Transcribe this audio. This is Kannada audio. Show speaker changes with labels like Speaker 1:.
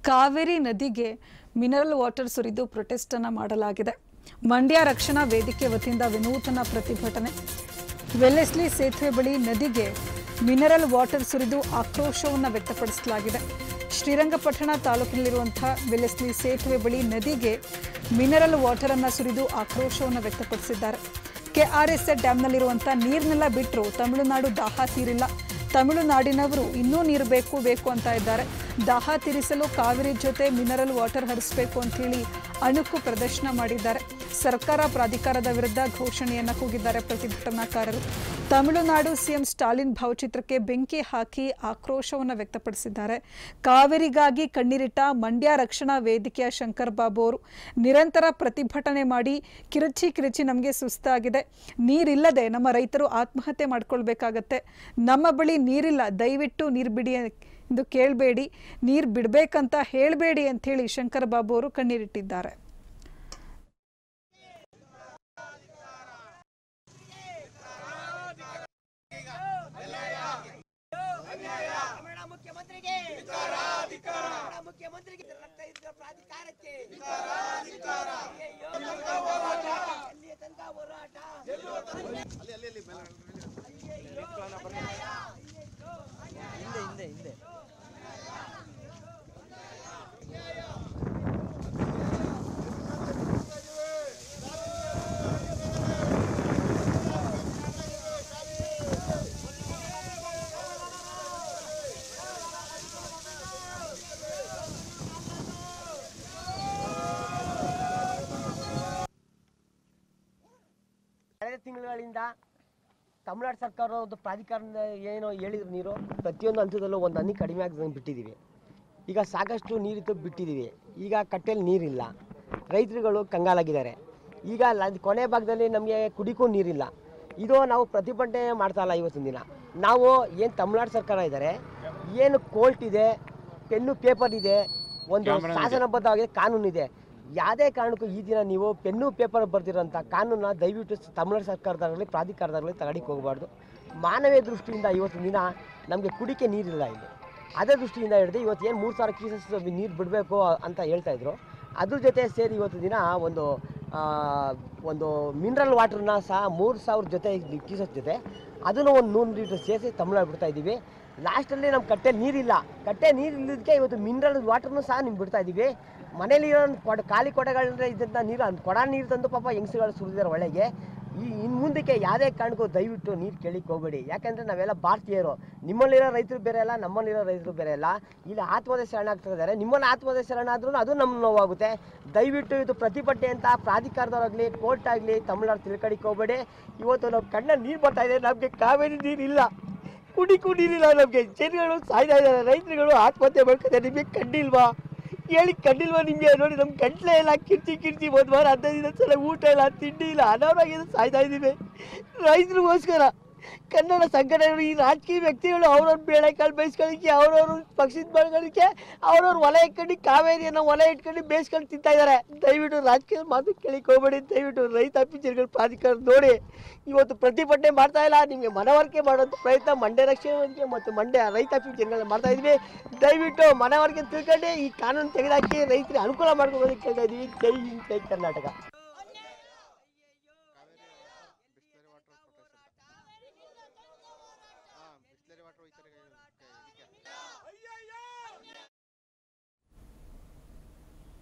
Speaker 1: ಕಾವೇರಿ ನದಿಗೆ ಮಿನರಲ್ ವಾಟರ್ ಸುರಿದು ಪ್ರೊಟೆಸ್ಟ್ ಅನ್ನ ಮಾಡಲಾಗಿದೆ ಮಂಡ್ಯ ರಕ್ಷಣಾ ವೇದಿಕೆ ವತಿಯಿಂದ ವಿನೂತನ ಪ್ರತಿಭಟನೆ ವೆಲ್ಲೆಸ್ಲಿ ಸೇತುವೆ ಬಳಿ ನದಿಗೆ ಮಿನರಲ್ ವಾಟರ್ ಸುರಿದು ಆಕ್ರೋಶವನ್ನು ವ್ಯಕ್ತಪಡಿಸಲಾಗಿದೆ ಶ್ರೀರಂಗಪಟ್ಟಣ ತಾಲೂಕಿನಲ್ಲಿರುವಂತಹ ವೆಲ್ಲೆಸ್ಲಿ ಸೇತುವೆ ಬಳಿ ನದಿಗೆ ಮಿನರಲ್ ವಾಟರ್ ಅನ್ನ ಸುರಿದು ಆಕ್ರೋಶವನ್ನು ವ್ಯಕ್ತಪಡಿಸಿದ್ದಾರೆ ಕೆಆರ್ಎಸ್ ಡ್ಯಾಂನಲ್ಲಿರುವಂಥ ನೀರನ್ನೆಲ್ಲ ಬಿಟ್ಟರು ತಮಿಳುನಾಡು ದಾಹ ತೀರಿಲ್ಲ ತಮಿಳುನಾಡಿನವರು ಇನ್ನೂ ನೀರು ಬೇಕು ಬೇಕು ಅಂತ ಇದ್ದಾರೆ ದಾಹ ತೀರಿಸಲು ಕಾವೇರಿ ಜೊತೆ ಮಿನರಲ್ ವಾಟರ್ ಹರಿಸಬೇಕು ಅಂತೇಳಿ ಅಣುಕು ಪ್ರದರ್ಶನ ಮಾಡಿದ್ದಾರೆ ಸರ್ಕಾರ ಪ್ರಾಧಿಕಾರದ ವಿರುದ್ಧ ಘೋಷಣೆಯನ್ನು ಕೂಗಿದ್ದಾರೆ ಪ್ರತಿಭಟನಾಕಾರರು ತಮಿಳುನಾಡು ಸಿಎಂ ಸ್ಟಾಲಿನ್ ಭಾವಚಿತ್ರಕ್ಕೆ ಬೆಂಕಿ ಹಾಕಿ ಆಕ್ರೋಶವನ್ನು ವ್ಯಕ್ತಪಡಿಸಿದ್ದಾರೆ ಕಾವೇರಿಗಾಗಿ ಕಣ್ಣೀರಿಟ್ಟ ಮಂಡ್ಯ ರಕ್ಷಣಾ ವೇದಿಕೆಯ ಶಂಕರ್ ಬಾಬು ಅವರು ನಿರಂತರ ಪ್ರತಿಭಟನೆ ಮಾಡಿ ಕಿರುಚಿ ಕಿರುಚಿ ನಮಗೆ ಸುಸ್ತಾಗಿದೆ ನೀರಿಲ್ಲದೆ ನಮ್ಮ ರೈತರು ಆತ್ಮಹತ್ಯೆ ಮಾಡ್ಕೊಳ್ಬೇಕಾಗತ್ತೆ ನಮ್ಮ ಬಳಿ ನೀರಿಲ್ಲ ದಯವಿಟ್ಟು ನೀರು ಬಿಡಿ ಎಂದು ಕೇಳಬೇಡಿ ನೀರು ಬಿಡಬೇಕಂತ ಹೇಳಬೇಡಿ ಅಂಥೇಳಿ ಶಂಕರ್ ಬಾಬು ಅವರು ಕಣ್ಣೀರಿಟ್ಟಿದ್ದಾರೆ
Speaker 2: ಕನ್ನಡ ಮುಖ್ಯಮಂತ್ರಿಗೆ ಕನ್ನಡ ಮುಖ್ಯಮಂತ್ರಿಗೆ ರಕ್ತ ಇದ್ದ ಪ್ರಾಧಿಕಾರಕ್ಕೆ ಅಯ್ಯಯ್ಯೋ, ಎಲ್ಲಿಯ ತನಕ ಹೋರಾಟ ಕಳೆದ ತಿಂಗಳುಗಳಿಂದ ತಮಿಳುನಾಡು ಸರ್ಕಾರ ಒಂದು ಪ್ರಾಧಿಕಾರದಿಂದ ಏನೋ ಹೇಳಿದ್ರು ನೀರು ಪ್ರತಿಯೊಂದು ಹಂತದಲ್ಲೂ ಒಂದು ಹನಿ ಕಡಿಮೆ ಆಗ್ತದೆ ಬಿಟ್ಟಿದ್ದೀವಿ ಈಗ ಸಾಕಷ್ಟು ನೀರಿತ್ತು ಬಿಟ್ಟಿದ್ದೀವಿ ಈಗ ಕಟ್ಟೆಯಲ್ಲಿ ನೀರಿಲ್ಲ ರೈತರುಗಳು ಕಂಗಾಲಾಗಿದ್ದಾರೆ ಈಗ ಲ- ಕೊನೆ ಭಾಗದಲ್ಲಿ ನಮಗೆ ಕುಡಿಕೂ ನೀರಿಲ್ಲ ಇದು ನಾವು ಪ್ರತಿಭಟನೆ ಮಾಡ್ತಾ ಇಲ್ಲ ಇವತ್ತಿನ ದಿನ ನಾವು ಏನು ತಮಿಳ್ನಾಡು ಸರ್ಕಾರ ಇದ್ದಾರೆ ಏನು ಕೋರ್ಟ್ ಇದೆ ಪೆನ್ನು ಪೇಪರ್ ಇದೆ ಒಂದು ಶಾಸನಬದ್ಧವಾಗಿ ಕಾನೂನು ಇದೆ ಯಾವುದೇ ಕಾರಣಕ್ಕೂ ಈ ದಿನ ನೀವು ಪೆನ್ನು ಪೇಪರ್ ಬರ್ದಿರೋಂಥ ಕಾನೂನನ್ನ ದಯವಿಟ್ಟು ಸ- ತಮಿಳ್ನಾಡು ಸರ್ಕಾರದಾಗಲಿ ಪ್ರಾಧಿಕಾರದಾಗಲಿ ತಗಡಿಗೆ ಹೋಗಬಾರ್ದು ಮಾನವೀಯ ದೃಷ್ಟಿಯಿಂದ ಇವತ್ತಿನ ದಿನ ನಮಗೆ ಕುಡಿಕೆ ನೀರಿಲ್ಲ ಇಲ್ಲಿ ಅದೇ ದೃಷ್ಟಿಯಿಂದ ಹಿಡಿದು ಇವತ್ತು ಏನು ಮೂರು ಸಾವಿರ ಕೀಸಸ್ ನೀರು ಬಿಡಬೇಕು ಅಂತ ಹೇಳ್ತಾ ಇದ್ರು ಅದ್ರ ಜೊತೆ ಸೇರಿ ಇವತ್ತು ದಿನ ಒಂದು ಆ, ಒಂದು ಮಿನರಲ್ ವಾಟರ್ನ ಸಹ ಮೂರು ಸಾವಿರ ಜೊತೆ ಕೀಸಸ್ ಜೊತೆ ಅದನ್ನು ಒಂದು ನೂರು ಲೀಟ್ರ್ ಸೇರಿಸಿ ತಮಿಳ್ನಾಡು ಬಿಡ್ತಾ ಇದ್ದೀವಿ ಲಾಸ್ಟಲ್ಲಿ ನಮ್ಮ ಕಟ್ಟೆ ನೀರಿಲ್ಲ ಕಟ್ಟೆ ನೀರು ಇಲ್ಲದಕ್ಕೆ ಇವತ್ತು ಮಿನರಲ್ ವಾಟರ್ನು ಸಹ ನಿಮ್ಗೆ ಬಿಡ್ತಾ ಇದ್ದೀವಿ ಮನೇಲಿರೋ ಕೊಡ ಖಾಲಿ ಕೊಡಗಳನ್ನ ಇದ್ದಂಥ ನೀರು ಅದು ಕೊಡ ನೀರು ತಂದು ಪಾಪ ಹೆಂಗಸುಗಳು ಸುರಿದಿದ್ದಾರೆ ಒಳಗೆ ಈ ಇನ್ನು ಮುಂದಕ್ಕೆ ಯಾವುದೇ ಕಾರಣಕ್ಕೂ ದಯವಿಟ್ಟು ನೀರು ಕೇಳಿಕ್ಕೆ ಹೋಗಬೇಡಿ ಯಾಕಂದರೆ ನಾವೆಲ್ಲ ಭಾರತೀಯರು ನಿಮ್ಮಲ್ಲಿರೋ ರೈತರು ಬೇರೆ ಅಲ್ಲ ನಮ್ಮಲ್ಲಿರೋ ರೈತರು ಬೇರೆ ಅಲ್ಲ ಇಲ್ಲಿ ಆತ್ಮಹತ್ಯೆ ಶರಣ ಆಗ್ತಾ ಇದ್ದಾರೆ ನಿಮ್ಮಲ್ಲಿ ಆತ್ಮಹತ್ಯೆ ಶರಣ ಆದ್ರೂ ಅದು ನಮ್ಮ ನೋವಾಗುತ್ತೆ ದಯವಿಟ್ಟು ಇದು ಪ್ರತಿಭಟನೆ ಅಂತ ಪ್ರಾಧಿಕಾರದವರಾಗಲಿ ಕೋರ್ಟ್ ಆಗಲಿ ತಮಿಳ್ನಾಡು ತಿಳ್ಕಡಿಕ್ಕೆ ಹೋಗಬೇಡಿ ಇವತ್ತು ನಾವು ಕಣ್ಣ ನೀರು ಬರ್ತಾ ಇದೆ ನಮಗೆ ಕಾವೇರಿ ನೀರಿಲ್ಲ ಕುಡಿಕು ನೀರಿಲ್ಲ ನಮಗೆ ಜನಗಳು ಸಾಯ್ತಾ ಇದ್ದಾರೆ ರೈತರುಗಳು ಆತ್ಮಹತ್ಯೆ ಮಾಡ್ಕೊತಾರೆ ನಿಮಗೆ ಕಣ್ಣಿಲ್ವಾ ಹೇಳಿ ಕಣ್ಣಿಲ್ವಾ ನಿಮಗೆ ನೋಡಿ ನಮ್ಮ ಗಂಟ್ಲೆ ಎಲ್ಲ ಕಿರ್ಚಿ ಕಿರ್ಚಿ ಒಂದು ವಾರ ಹದಿನೈದು ದಿನ ಸಲ ಊಟ ಇಲ್ಲ ತಿಂಡಿ ಇಲ್ಲ ಅನಾರೋಗ್ಯದ ಸಾಯ್ತಾ ಇದ್ದೀವಿ ರೈತರಿಗೋಸ್ಕರ ಕನ್ನಡ ಸಂಘಟನೆಗಳು ಈ ರಾಜಕೀಯ ವ್ಯಕ್ತಿಗಳು ಅವ್ರವ್ರ ಬೇಳೆಕಾಳು ಬೇಯಿಸ್ಕೊಳ್ಳಿಕ್ಕೆ ಅವ್ರವ್ರ ಪಕ್ಷದ ಬೆಳೆಗಳಿಗೆ ಅವ್ರವ್ರ ಹೊಲ ಇಟ್ಕೊಂಡು ಕಾವೇರಿಯನ್ನು ಹೊಲ ಇಟ್ಕೊಂಡು ಬೇಯಿಸ್ಕೊಂಡು ತಿಂತಾ ಇದ್ದಾರೆ ದಯವಿಟ್ಟು ರಾಜಕೀಯ ಮಾತು ಕೇಳಿಕ್ಕೆ ಹೋಗಬೇಡಿ ದಯವಿಟ್ಟು ರೈತ ಪಿಂಚಣಿಗಳ ಪ್ರಾಧಿಕಾರ ನೋಡಿ ಇವತ್ತು ಪ್ರತಿಭಟನೆ ಮಾಡ್ತಾ ಇಲ್ಲ ನಿಮಗೆ ಮನವರಿಕೆ ಮಾಡೋಂಥ ಪ್ರಯತ್ನ ಮಂಡ್ಯ ರಕ್ಷಣೆ ಮತ್ತು ಮಂಡ್ಯ ರೈತ ಪಿಂಚಣಿಗಳನ್ನ ಮಾಡ್ತಾ ಇದ್ವಿ ದಯವಿಟ್ಟು ಮನವರಿಕೆ ತಿಳ್ಕೊಂಡು ಈ ಕಾನೂನು ತೆಗೆದಾಕಿ ರೈತರಿಗೆ ಅನುಕೂಲ ಮಾಡ್ಕೊಳ್ಳೋದಕ್ಕೆ ಕೇಳ್ತಾ ಇದ್ದೀವಿ ಜೈ ಹಿಂದ್ ಜೈ ಕರ್ನಾಟಕ